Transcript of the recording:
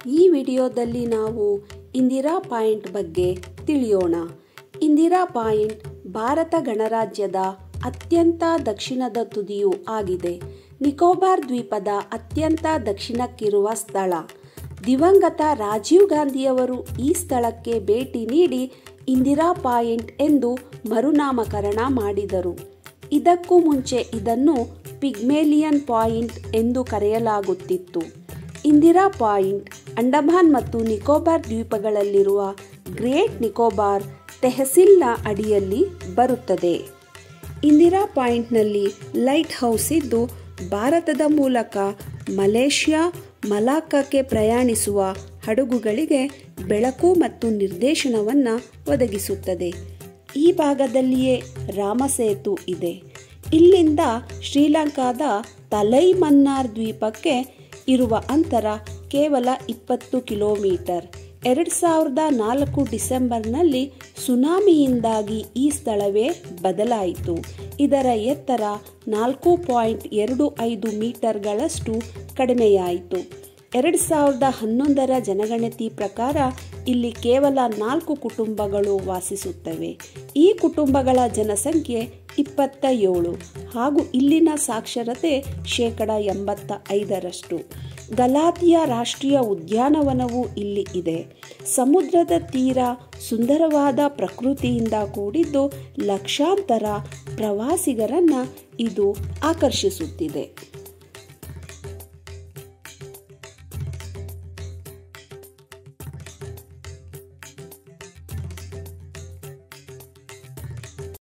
ಈ ವಿಡಿಯೋದಲ್ಲಿ ನಾವು ಇಂದಿರಾ ಪಾಯಿಂಟ್ ಬಗ್ಗೆ ತಿಳಿಯೋಣ ಇಂದಿರಾ ಪಾಯಿಂಟ್ ಭಾರತ ಗಣರಾಜ್ಯದ ಅತ್ಯಂತ ದಕ್ಷಿಣದ ತುದಿಯೂ ಆಗಿದೆ ನಿಕೋಬಾರ್ ದ್ವೀಪದ ಅತ್ಯಂತ ದಕ್ಷಿಣಕ್ಕಿರುವ ಸ್ಥಳ ದಿವಂಗತ ರಾಜೀವ್ ಗಾಂಧಿಯವರು ಈ ಸ್ಥಳಕ್ಕೆ ಭೇಟಿ ನೀಡಿ ಇಂದಿರಾ ಪಾಯಿಂಟ್ ಎಂದು ಮರುನಾಮಕರಣ ಮಾಡಿದರು ಇದಕ್ಕೂ ಮುಂಚೆ ಇದನ್ನು ಪಿಗ್ಮೇಲಿಯನ್ ಪಾಯಿಂಟ್ ಎಂದು ಕರೆಯಲಾಗುತ್ತಿತ್ತು ಇಂದಿರಾ ಪಾಯಿಂಟ್ ಅಂಡಮಾನ್ ಮತ್ತು ನಿಕೋಬಾರ್ ದ್ವೀಪಗಳಲ್ಲಿರುವ ಗ್ರೇಟ್ ನಿಕೋಬಾರ್ ತೆಹಸಿಲ್ನ ಅಡಿಯಲ್ಲಿ ಬರುತ್ತದೆ ಇಂದಿರಾ ಪಾಯಿಂಟ್ನಲ್ಲಿ ಲೈಟ್ ಹೌಸ್ ಇದ್ದು ಭಾರತದ ಮೂಲಕ ಮಲೇಷ್ಯಾ ಮಲಾಕ್ಕಕ್ಕೆ ಪ್ರಯಾಣಿಸುವ ಹಡಗುಗಳಿಗೆ ಬೆಳಕು ಮತ್ತು ನಿರ್ದೇಶನವನ್ನು ಒದಗಿಸುತ್ತದೆ ಈ ಭಾಗದಲ್ಲಿಯೇ ರಾಮಸೇತು ಇದೆ ಇಲ್ಲಿಂದ ಶ್ರೀಲಂಕಾದ ತಲೈಮನ್ನಾರ್ ದ್ವೀಪಕ್ಕೆ ಇರುವ ಅಂತರ ಕೇವಲ ಇಪ್ಪತ್ತು ಕಿಲೋಮೀಟರ್ ಎರಡು ಸಾವಿರದ ನಾಲ್ಕು ಡಿಸೆಂಬರ್ನಲ್ಲಿ ಸುನಾಮಿಯಿಂದಾಗಿ ಈ ಸ್ಥಳವೇ ಬದಲಾಯಿತು ಇದರ ಎತ್ತರ ನಾಲ್ಕು ಪಾಯಿಂಟ್ ಎರಡು ಐದು ಮೀಟರ್ಗಳಷ್ಟು ಕಡಿಮೆಯಾಯಿತು ಎರಡು ಸಾವಿರದ ಹನ್ನೊಂದರ ಜನಗಣತಿ ಪ್ರಕಾರ ಇಲ್ಲಿ ಕೇವಲ ನಾಲ್ಕು ಕುಟುಂಬಗಳು ವಾಸಿಸುತ್ತವೆ ಈ ಕುಟುಂಬಗಳ ಜನಸಂಖ್ಯೆ ಇಪ್ಪತ್ತ ಏಳು ಹಾಗೂ ಇಲ್ಲಿನ ಸಾಕ್ಷರತೆ ಶೇಕಡ ಎಂಬತ್ತ ಐದರಷ್ಟು ಗಲಾತಿಯ ರಾಷ್ಟ್ರೀಯ ಉದ್ಯಾನವನವೂ ಇಲ್ಲಿ ಇದೆ ಸಮುದ್ರದ ತೀರ ಸುಂದರವಾದ ಪ್ರಕೃತಿಯಿಂದ ಕೂಡಿದ್ದು ಲಕ್ಷಾಂತರ ಪ್ರವಾಸಿಗರನ್ನು ಇದು ಆಕರ್ಷಿಸುತ್ತಿದೆ